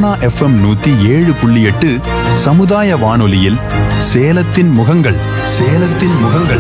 Sona FM நூத்தி ஏழு புள்ளி எட்டு சமுதாய வானொலியில் சேலத்தின் முகங்கள் சேலத்தின் முகங்கள்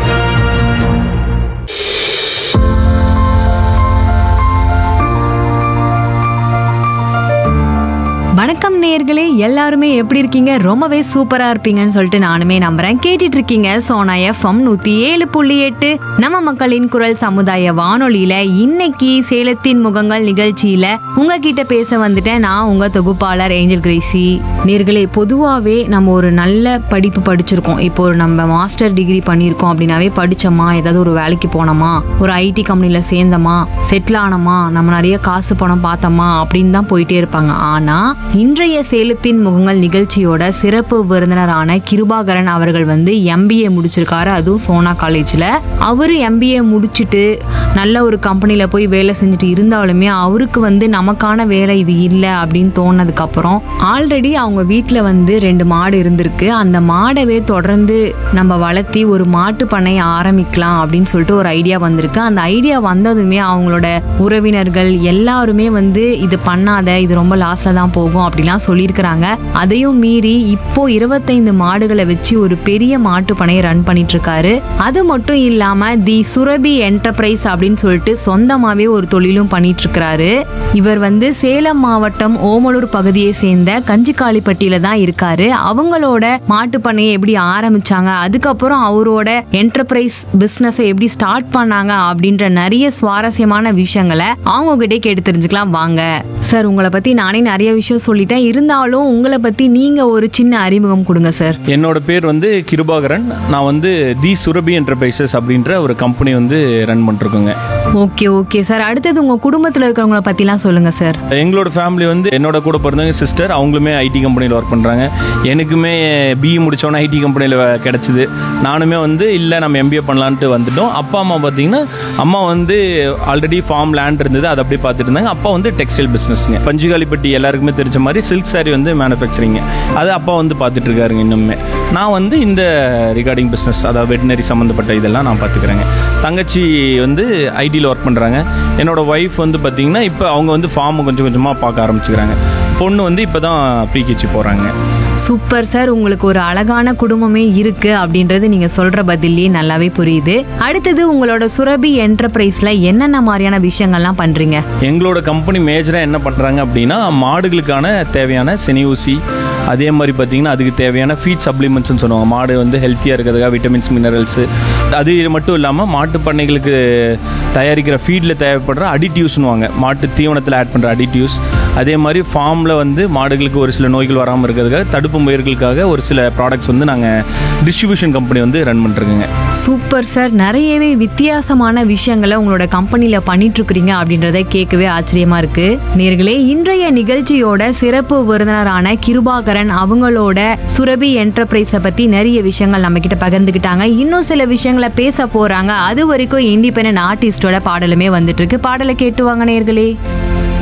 வணக்கம் நேர்களே எல்லாருமே எப்படி இருக்கீங்க ரொம்பவே சூப்பரா இருப்பீங்கன்னு சொல்லிட்டு நானுமே நம்புறேன் கேட்டுட்டு இருக்கீங்க சோனா எஃப்எம் நூத்தி ஏழு புள்ளி எட்டு நம்ம மக்களின் குரல் சமுதாய வானொலியில இன்னைக்கு சேலத்தின் முகங்கள் நிகழ்ச்சியில உங்ககிட்ட பேச வந்துட்டேன் நான் உங்க தொகுப்பாளர் ஏஞ்சல் கிரேசி நேர்களே பொதுவாவே நம்ம ஒரு நல்ல படிப்பு படிச்சிருக்கோம் இப்போ ஒரு நம்ம மாஸ்டர் டிகிரி பண்ணியிருக்கோம் அப்படின்னாவே படிச்சோமா ஏதாவது ஒரு வேலைக்கு போனோமா ஒரு ஐடி கம்பெனில சேர்ந்தோமா செட்டில் ஆனோமா நம்ம நிறைய காசு பணம் பார்த்தோமா அப்படின்னு தான் போயிட்டே இருப்பாங்க ஆனா இன்றைய சேலத்தின் முகங்கள் நிகழ்ச்சியோட சிறப்பு விருந்தினரான கிருபாகரன் அவர்கள் வந்து எம்பிஏ முடிச்சிருக்காரு அதுவும் சோனா காலேஜ்ல அவரு எம்பிஏ முடிச்சுட்டு நல்ல ஒரு கம்பெனில போய் வேலை செஞ்சுட்டு இருந்தாலுமே அவருக்கு வந்து நமக்கான வேலை இது இல்லை அப்படின்னு தோணுனதுக்கு அப்புறம் ஆல்ரெடி அவங்க வீட்ல வந்து ரெண்டு மாடு இருந்திருக்கு அந்த மாடவே தொடர்ந்து நம்ம வளர்த்தி ஒரு மாட்டு பண்ணை ஆரம்பிக்கலாம் அப்படின்னு சொல்லிட்டு ஒரு ஐடியா வந்திருக்கு அந்த ஐடியா வந்ததுமே அவங்களோட உறவினர்கள் எல்லாருமே வந்து இது பண்ணாத இது ரொம்ப லாஸ்ட்ல தான் போகும் அப்படிலாம் சொல்லியிருக்கிறாங்க அதையும் மீறி இப்போ இருபத்தைந்து மாடுகளை வச்சு ஒரு பெரிய மாட்டு பண்ணையை ரன் பண்ணிட்டு இருக்காரு அது மட்டும் இல்லாம தி சுரபி என்டர்பிரைஸ் அப்படின்னு சொல்லிட்டு சொந்தமாவே ஒரு தொழிலும் பண்ணிட்டு இருக்கிறாரு இவர் வந்து சேலம் மாவட்டம் ஓமலூர் பகுதியை சேர்ந்த கஞ்சிக்காளிப்பட்டியில தான் இருக்காரு அவங்களோட மாட்டு பண்ணையை எப்படி ஆரம்பிச்சாங்க அதுக்கப்புறம் அவரோட என்டர்பிரைஸ் பிசினஸ் எப்படி ஸ்டார்ட் பண்ணாங்க அப்படின்ற நிறைய சுவாரஸ்யமான விஷயங்களை அவங்க கிட்டே கேட்டு தெரிஞ்சுக்கலாம் வாங்க சார் உங்களை பத்தி நானே நிறைய விஷயம் சொல்லிட்டேன் இருந்தாலும் உங்களை பத்தி நீங்க ஒரு சின்ன அறிமுகம் கொடுங்க சார் என்னோட பேர் வந்து கிருபாகரன் நான் வந்து தி சுரபி என்டர்பிரைசஸ் அப்படின்ற ஒரு கம்பெனி வந்து ரன் பண்ணிருக்கோங்க ஓகே ஓகே சார் அடுத்தது உங்க குடும்பத்துல இருக்கிறவங்கள பத்திலாம் சொல்லுங்க சார் எங்களோட ஃபேமிலி வந்து என்னோட கூட பிறந்தவங்க சிஸ்டர் அவங்களுமே ஐடி கம்பெனியில் ஒர்க் பண்ணுறாங்க எனக்குமே பிஇ முடித்தோன்னே ஐடி கம்பெனியில் கிடச்சிது நானுமே வந்து இல்லை நம்ம எம்பிஏ பண்ணலான்ட்டு வந்துட்டோம் அப்பா அம்மா பார்த்தீங்கன்னா அம்மா வந்து ஆல்ரெடி ஃபார்ம் லேண்ட் இருந்தது அதை அப்படியே பார்த்துட்டு இருந்தாங்க அப்பா வந்து டெக்ஸ்டைல் பிஸ்னஸ்ங்க பஞ்சுகாலிப்பட்டி எல்லாருக்குமே தெரிஞ்ச மாதிரி சில்க் saree வந்து மேனுஃபேக்சரிங் அது அப்பா வந்து பார்த்துட்டு இருக்காருங்க இன்னுமே நான் வந்து இந்த ரிகார்டிங் பிஸ்னஸ் அதாவது வெட்டினரி சம்மந்தப்பட்ட இதெல்லாம் நான் பார்த்துக்கிறேங்க தங்கச்சி வந்து ஐடியில் ஒர்க் பண்ணுறாங்க என்னோட ஒய்ஃப் வந்து பார்த்தீங்கன்னா இப்போ அவங்க வந்து ஃபார்ம் கொஞ்சம் கொஞ்சமாக பார்க்க ஆரம்பிச்சுக்கிறாங்க பொண்ணு வந்து இப்போ தான் ப்ரீகேச்சி போகிறாங்க சூப்பர் சார் உங்களுக்கு ஒரு அழகான குடும்பமே இருக்கு அப்படின்றது நீங்க சொல்ற பதிலே நல்லாவே புரியுது அடுத்தது உங்களோட சுரபி என்டர்பிரைஸ்ல என்னென்ன மாதிரியான விஷயங்கள்லாம் பண்றீங்க எங்களோட கம்பெனி மேஜராக என்ன பண்ணுறாங்க அப்படின்னா மாடுகளுக்கான தேவையான செனி ஊசி அதே மாதிரி பார்த்தீங்கன்னா அதுக்கு தேவையான ஃபீட் சப்ளிமெண்ட்ஸ்னு சொல்லுவாங்க மாடு வந்து ஹெல்த்தியாக இருக்கிறதுக்காக விட்டமின்ஸ் மினரல்ஸு அது மட்டும் இல்லாமல் மாட்டு பண்ணைகளுக்கு தயாரிக்கிற ஃபீடில் தேவைப்படுற அடிட்டிவ்ஸ்னுவாங்க மாட்டு தீவனத்தில் ஆட் பண்ணுற அடிட்டிவ்ஸ் அதே மாதிரி ஃபார்மில் வந்து மாடுகளுக்கு ஒரு சில நோய்கள் வராமல் இருக்கிறதுக்காக தடுப்பு முயற்களுக்காக ஒரு சில ப்ராடக்ட்ஸ் வந்து நாங்கள் டிஸ்ட்ரிபியூஷன் கம்பெனி வந்து ரன் பண்ணிருக்கோங்க சூப்பர் சார் நிறையவே வித்தியாசமான விஷயங்களை உங்களோட கம்பெனில பண்ணிட்டு இருக்கிறீங்க அப்படின்றத கேட்கவே ஆச்சரியமா இருக்கு நேர்களே இன்றைய நிகழ்ச்சியோட சிறப்பு விருந்தினரான கிருபாகரன் அவங்களோட சுரபி என்டர்பிரைஸ பத்தி நிறைய விஷயங்கள் நம்ம கிட்ட பகிர்ந்துக்கிட்டாங்க இன்னும் சில விஷயங்களை பேச போறாங்க அது வரைக்கும் இண்டிபெண்டன்ட் ஆர்டிஸ்டோட பாடலுமே வந்துட்டு இருக்கு பாடலை கேட்டு வாங்க நேர்களே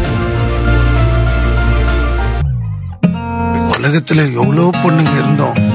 உலகத்துல எவ்வளவு பொண்ணுங்க இருந்தோம்